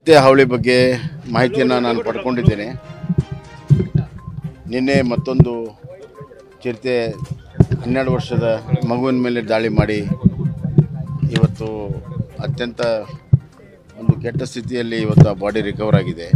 ಚಿರತೆ ಹಾವಳಿ ಬಗ್ಗೆ ಮಾಹಿತಿಯನ್ನು ನಾನು ಪಡ್ಕೊಂಡಿದ್ದೇನೆ ನಿನ್ನೆ ಮತ್ತೊಂದು ಚಿರತೆ ಹನ್ನೆರಡು ವರ್ಷದ ಮಗುವಿನ ಮೇಲೆ ದಾಳಿ ಮಾಡಿ ಇವತ್ತು ಅತ್ಯಂತ ಒಂದು ಕೆಟ್ಟ ಸ್ಥಿತಿಯಲ್ಲಿ ಇವತ್ತು ಆ ಬಾಡಿ ರಿಕವರ್ ಆಗಿದೆ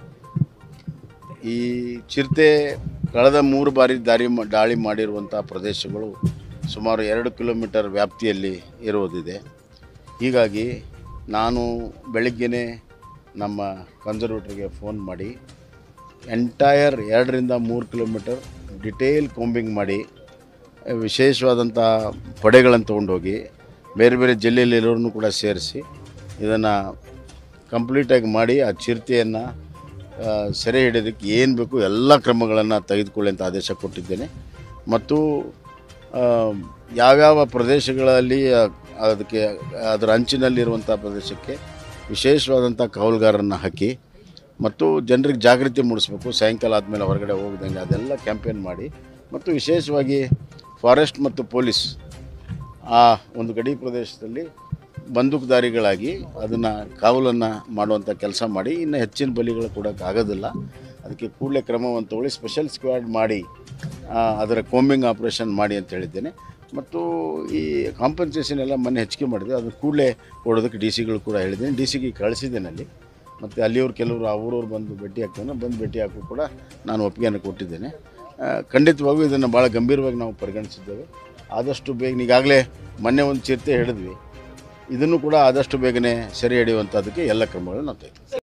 ಈ ಚಿರತೆ ಕಳೆದ ಮೂರು ಬಾರಿ ದಾರಿ ಮಾ- ದಾಳಿ ಮಾಡಿರುವಂಥ ಪ್ರದೇಶಗಳು ಸುಮಾರು ಎರಡು ಕಿಲೋಮೀಟರ್ ವ್ಯಾಪ್ತಿಯಲ್ಲಿ ಇರುವುದಿದೆ ಹೀಗಾಗಿ ನಾನು ಬೆಳಿಗ್ಗೆನೇ ನಮ್ಮ ಕನ್ಸರ್ವೇಟ್ರಿಗೆ ಫೋನ್ ಮಾಡಿ ಎಂಟೈರ್ ಎರಡರಿಂದ ಮೂರು ಕಿಲೋಮೀಟರ್ ಡಿಟೇಲ್ ಕೋಂಬಿಂಗ್ ಮಾಡಿ ವಿಶೇಷವಾದಂಥ ಪಡೆಗಳನ್ನು ತೊಗೊಂಡೋಗಿ ಬೇರೆ ಬೇರೆ ಜಿಲ್ಲೆಯಲ್ಲಿರೋರನ್ನು ಕೂಡ ಸೇರಿಸಿ ಇದನ್ನು ಕಂಪ್ಲೀಟಾಗಿ ಮಾಡಿ ಆ ಚಿರತೆಯನ್ನು ಸೆರೆ ಹಿಡಿಯೋದಕ್ಕೆ ಏನು ಬೇಕು ಎಲ್ಲ ಕ್ರಮಗಳನ್ನು ತೆಗೆದುಕೊಳ್ಳಿ ಅಂತ ಆದೇಶ ಕೊಟ್ಟಿದ್ದೇನೆ ಮತ್ತು ಆ, ಯಾವ್ಯಾವ ಪ್ರದೇಶಗಳಲ್ಲಿ ಆ, ಅದಕ್ಕೆ ಅದರ ಅಂಚಿನಲ್ಲಿರುವಂಥ ಪ್ರದೇಶಕ್ಕೆ ವಿಶೇಷವಾದಂಥ ಕಾವಲುಗಾರರನ್ನು ಹಾಕಿ ಮತ್ತು ಜನರಿಗೆ ಜಾಗೃತಿ ಮೂಡಿಸ್ಬೇಕು ಸಾಯಂಕಾಲ ಆದಮೇಲೆ ಹೊರಗಡೆ ಹೋಗ್ದಂಗೆ ಅದೆಲ್ಲ ಕ್ಯಾಂಪೇನ್ ಮಾಡಿ ಮತ್ತು ವಿಶೇಷವಾಗಿ ಫಾರೆಸ್ಟ್ ಮತ್ತು ಪೊಲೀಸ್ ಆ ಒಂದು ಗಡಿ ಪ್ರದೇಶದಲ್ಲಿ ಬಂದೂಕುದಾರಿಗಳಾಗಿ ಅದನ್ನು ಕಾವಲನ್ನು ಮಾಡುವಂಥ ಕೆಲಸ ಮಾಡಿ ಇನ್ನು ಹೆಚ್ಚಿನ ಬಲಿಗಳು ಕೊಡೋಕೆ ಆಗೋದಿಲ್ಲ ಅದಕ್ಕೆ ಕೂಡಲೇ ಕ್ರಮವನ್ನು ತಗೊಳ್ಳಿ ಸ್ಪೆಷಲ್ ಸ್ಕ್ವಾಡ್ ಮಾಡಿ ಆ, ಅದರ ಕೋಂಬಿಂಗ್ ಆಪ್ರೇಷನ್ ಮಾಡಿ ಅಂತ ಹೇಳಿದ್ದೇನೆ ಮತ್ತು ಈ ಕಾಂಪನ್ಸೇಷನ್ ಎಲ್ಲ ಮೊನ್ನೆ ಹೆಚ್ಚಿಗೆ ಮಾಡಿದೆ ಅದು ಕೂಡಲೇ ಕೊಡೋದಕ್ಕೆ ಡಿ ಸಿಗಳು ಕೂಡ ಹೇಳಿದ್ದೀನಿ ಡಿ ಸಿಗೆ ಕಳಿಸಿದ್ದೇನೆ ಅಲ್ಲಿ ಮತ್ತು ಅಲ್ಲಿಯವ್ರು ಕೆಲವರು ಆ ಊರವ್ರು ಬಂದು ಭೇಟಿ ಆಗ್ತಾನೆ ಬಂದು ಭೇಟಿ ಹಾಕೂ ಕೂಡ ನಾನು ಒಪ್ಪಿಗೆಯನ್ನು ಕೊಟ್ಟಿದ್ದೇನೆ ಆ, ಖಂಡಿತವಾಗೂ ಇದನ್ನು ಭಾಳ ಗಂಭೀರವಾಗಿ ನಾವು ಪರಿಗಣಿಸಿದ್ದೇವೆ ಆದಷ್ಟು ಬೇಗ ಈಗಾಗಲೇ ಮೊನ್ನೆ ಒಂದು ಚಿರತೆ ಹಿಡಿದ್ವಿ ಇದನ್ನು ಕೂಡ ಆದಷ್ಟು ಬೇಗನೆ ಸೆರೆ ಹಿಡಿಯುವಂಥದ್ದಕ್ಕೆ ಎಲ್ಲ ಕ್ರಮಗಳನ್ನು ನಾವು ತೆಗೆದು